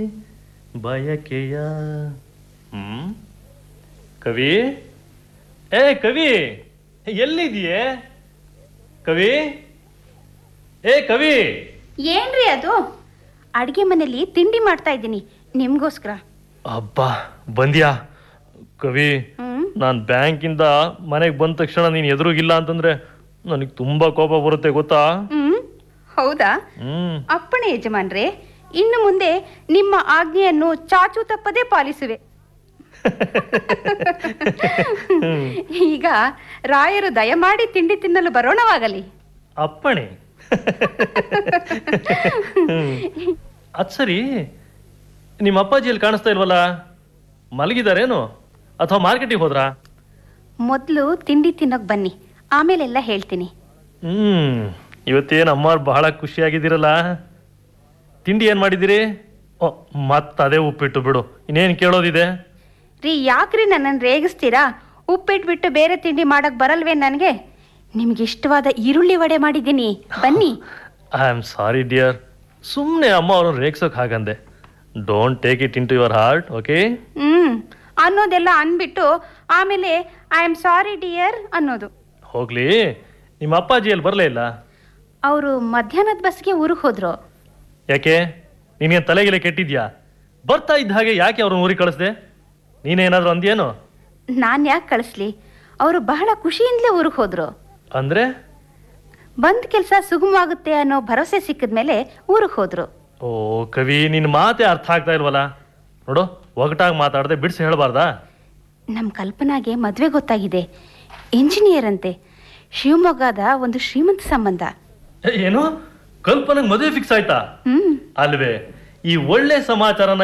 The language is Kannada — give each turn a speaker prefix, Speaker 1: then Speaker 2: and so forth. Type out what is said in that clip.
Speaker 1: ಬಯಕೆಯ ಹ್ಮ್ ಕವಿ ಏ ಕವಿ ಎಲ್ಲಿದೆಯೇ ಕವಿ ಏ ಕವಿ
Speaker 2: ಏನ್ರಿ ಅದು ಅಡಿಗೆ ಮನೇಲಿ ತಿಂಡಿ ಮಾಡ್ತಾ ಇದ್ದೀನಿ ನಿಮ್ಗೋಸ್ಕರ
Speaker 1: ಅಬ್ಬಾ ಬಂದ್ಯಾ ಕವಿ
Speaker 2: ಹ್ಮ್
Speaker 1: ನಾನು ಬ್ಯಾಂಕಿಂದ ಮನೆಗೆ ಬಂದ ತಕ್ಷಣ ನೀನು ಎದುರುಗಿಲ್ಲ ಅಂತಂದ್ರೆ ನನಗೆ ತುಂಬಾ ಕೋಪ ಬರುತ್ತೆ ಗೊತ್ತಾ
Speaker 2: ಹ್ಮ್ ಹೌದಾ
Speaker 1: ಹ್ಮ್
Speaker 2: ಅಪ್ಪಣೆ ಯಜಮಾನ್ರೆ ಇನ್ನು ಮುಂದೆ ನಿಮ್ಮ ಆಜ್ಞೆಯನ್ನು ಚಾಚು ತಪ್ಪದೇ ಪಾಲಿಸುವೆ ಈಗ ರಾಯರು ದಯಮಾಡಿ ತಿಂಡಿ ತಿನ್ನಲು ಬರೋಣವಾಗಲಿ
Speaker 1: ಅಪ್ಪಣೆ ಅದ್ ಸರಿ ನಿಮ್ಮ ಅಪ್ಪಾಜಿ ಅಲ್ಲಿ ಕಾಣಿಸ್ತಾ ಇಲ್ವಲ್ಲ ಮಲಗಿದಾರೇನು ಅಥವಾ ಮಾರ್ಕೆಟಿಗೆ ಹೋದ್ರಾ
Speaker 2: ಮೊದಲು ತಿಂಡಿ ತಿನ್ನೋಕ್ ಬನ್ನಿ ಆಮೇಲೆಲ್ಲ ಹೇಳ್ತೀನಿ
Speaker 1: ಹ್ಮ್ ಇವತ್ತೇನು ಅಮ್ಮ ಬಹಳ ಖುಷಿಯಾಗಿದ್ದೀರಲ್ಲ ತಿಂಡಿ ಏನ್ ಮಾಡಿದ್ದೀರಿ ಓ ಮತ್ತ ಅದೇ ಉಪ್ಪಿಟ್ಟು ಬಿಡು ಇನ್ನೇನು ಕೇಳೋದಿದೆ
Speaker 2: ರೀ ಯಾಕ್ರಿ ನನ್ನನ್ನು ರೇಗಿಸ್ತೀರಾ ಉಪ್ಪಿಟ್ಬಿಟ್ಟು ಬೇರೆ ತಿಂಡಿ ಮಾಡಕ್ ಬರಲ್ವೇ ನನಗೆ ನಿಮ್ಗೆ ಇಷ್ಟವಾದ ಈರುಳ್ಳಿ ವಡೆ ಮಾಡಿದ್ದೀನಿ ಬನ್ನಿ
Speaker 1: ಐ ಆಮ್ ಸಾರಿ ಡಿಯರ್ ಸುಮ್ಮನೆ ಅಮ್ಮ ಅವ್ರನ್ನ ರೇಗ್ಸೋಕ್ ಹಾಗಂದೆ don't take it into your heart okay
Speaker 2: hmm ಅನ್ನೋದೆಲ್ಲ ಅನ್ಬಿಟ್ಟು ಆಮೇಲೆ ಐ ಆಮ್ ಸಾರಿ ಡಿಯರ್ ಅನ್ನೋದು
Speaker 1: ಹೋಗ್ಲಿ ನಿಮ್ಮ ಅಪ್ಪಾಜಿ ಅಲ್ಲಿ ಬರಲೇ ಇಲ್ಲ
Speaker 2: ಅವರು ಮಧ್ಯಾಹ್ನದ ಬಸ್ಗೆ ಊರಿಗೆ ಹೋದ್ರು
Speaker 1: ಯಾಕೆ ನಿನಗೆ ತಲೆಗಿಲೆ ಕೆಟ್ಟಿದ್ಯಾ ಬರ್ತಾ ಇದ್ದ ಹಾಗೆ ಯಾಕೆ ಅವ್ರನ್ನ ಊರಿಗೆ ಕಳಿಸ್ದೆ ನೀನೇನಾದ್ರೂ ಅಂದ್ಯೇನು
Speaker 2: ನಾನು ಯಾಕೆ ಕಳಿಸ್ಲಿ ಅವರು ಬಹಳ ಖುಷಿಯಿಂದಲೇ ಊರಿಗೆ ಹೋದ್ರು
Speaker 1: ಅಂದ್ರೆ
Speaker 2: ಬಂದ್ ಕೆಲಸ ಸುಗಮವಾಗುತ್ತೆ ಅನ್ನೋ ಭರವಸೆ ಸಿಕ್ಕಿದ್ಮೇಲೆ ಊರಿಗೆ ಹೋದ್ರು
Speaker 1: ಓ ಕವಿ ನಿನ್ನ ಮಾತೇ ಅರ್ಥ ಆಗ್ತಾ ಇಲ್ವಲ್ಲ ನೋಡು ಒಗಟಾಗಿ ಮಾತಾಡದೆ ಬಿಡಿಸಿ ಹೇಳ್ಬಾರ್ದಾ
Speaker 2: ನಮ್ಮ ಕಲ್ಪನಾಗೆ ಮದುವೆ ಗೊತ್ತಾಗಿದೆ ಇಂಜಿನಿಯರ್ ಅಂತೆ ಶಿವಮೊಗ್ಗದ ಒಂದು ಶ್ರೀಮಂತ ಸಂಬಂಧ
Speaker 1: ಏ, ಏನು ಕಲ್ಪನೆಗೆ ಮದುವೆ ಫಿಕ್ಸ್ ಆಯ್ತಾ
Speaker 2: ಹ್ಮ್
Speaker 1: ಅಲ್ವೇ ಈ ಒಳ್ಳೆ ಸಮಾಚಾರನ